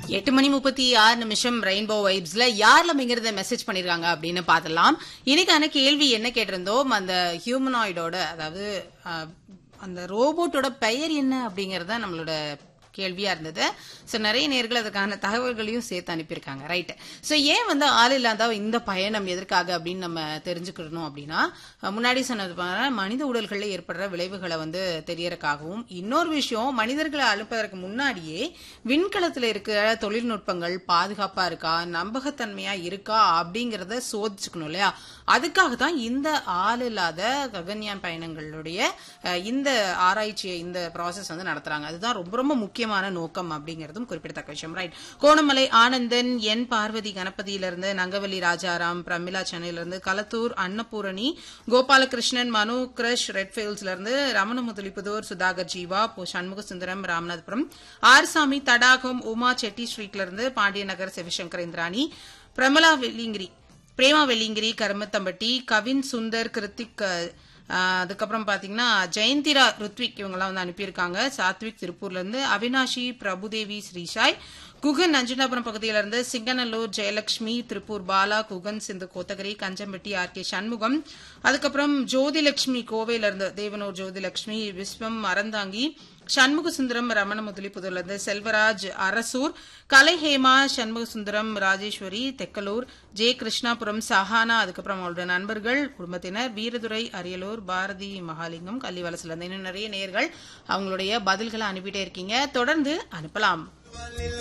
எட்டு மணி முப்பத்தி ஆறு நிமிஷம் ரெயின்போ வைப்ஸ்ல யார்லமிங்கிறத மெசேஜ் பண்ணிருக்காங்க அப்படின்னு பார்த்துடலாம் இன்னைக்கான கேள்வி என்ன கேட்டிருந்தோம் அந்த ஹியூமனாய்டோட அதாவது அஹ், அந்த ரோபோட்டோட பெயர் என்ன அப்படிங்கறத நம்மளோட கேள்வியா இருந்தது சோ நிறைய நேர்கள் அதுக்கான தகவல்களையும் சேர்த்து அனுப்பியிருக்காங்க ரைட் சோ ஏன் வந்து ஆள் இல்லாத இந்த பயணம் எதற்காக அப்படின்னு நம்ம தெரிஞ்சுக்கணும் அப்படின்னா அஹ், முன்னாடி சொன்னது பாரு, மனித உடல்கள்ல ஏற்படுற விளைவுகளை வந்து தெரியறதுக்காகவும் இன்னொரு விஷயம் மனிதர்களை அனுப்புவதற்கு முன்னாடியே விண்கலத்துல இருக்கிற தொழில்நுட்பங்கள் பாதுகாப்பா இருக்கா நம்பகத்தன்மையா இருக்கா அப்படிங்கறத சோதிச்சுக்கணும் இல்லையா அதுக்காக தான் இந்த ஆள் இல்லாத ககன்யான் பயணங்களுடைய அஹ், இந்த ஆராய்ச்சியை இந்த ப்ராசஸ் வந்து நடத்துறாங்க அதுதான் ரொம்ப ரொம்ப முக்கியமான நோக்கம் அப்படிங்கறதும் குறிப்பிடத்தக்க விஷயம் ரைட் கோணமலை ஆனந்தன் என் பார்வதி கணபதியிலிருந்து நங்கவல்லி ராஜாராம் பிரமிளா சென்னையிலிருந்து களத்தூர் அன்னபூரணி கோபாலகிருஷ்ணன் மனு கிரஷ் ரெட்ஃபீல்ட்ஸ்ல இருந்து ரமண முதலிப்புதூர் சுதாகர் ஜீவா பொ- சண்முக சுந்தரம் ராமநாதபுரம் ஆர்சாமி தடாகம் உமா செட்டி ஸ்ட்ரீட்ல இருந்து பாண்டியநகர் சிவசங்கர் இந்திராணி பிரமலா வெள்ளிங்கிரி பிரேமா வெள்ளிங்கிரி கருமத்தம்பட்டி கவின் சுந்தர் கிருத்திக் அஹ், ஆஹ் அதுக்கப்புறம் பாத்தீங்கன்னா ஜெயந்திரா ருத்விக் இவங்கெல்லாம் வந்து அனுப்பியிருக்காங்க சாத்விக் திருப்பூர்ல இருந்து அவினாஷி பிரபுதேவி ஸ்ரீஷாய் குகன் நஞ்சுண்டாபுரம் பகுதியில இருந்து சிங்கநல்லூர் ஜெயலட்சுமி திருப்பூர் பாலா குகன் சிந்து கோத்தகிரி கஞ்சம்பட்டி ஆர் கே சண்முகம் அதுக்கப்புறம் ஜோதிலட்சுமி கோவையில இருந்து தேவனூர் ஜோதிலட்சுமி விஸ்வம் அறந்தாங்கி சண்முக சுந்தரம் ரமண முதலிப்புதூர்ல இருந்து செல்வராஜ் அரசூர் கலைஹேமா சண்முக சுந்தரம் ராஜேஸ்வரி தெக்கலூர் ஜே கிருஷ்ணாபுரம் சஹானா அதுக்கப்புறம் அவங்களோட நண்பர்கள் குடும்பத்தினர் வீரதுரை அரியலூர் பாரதி மகாலிங்கம் கள்ளிவலசுல இருந்து இன்னும் நிறைய நேர்கள் அவங்களுடைய பதில்களை அனுப்பிட்டே இருக்கீங்க தொடர்ந்து அனுப்பலாம்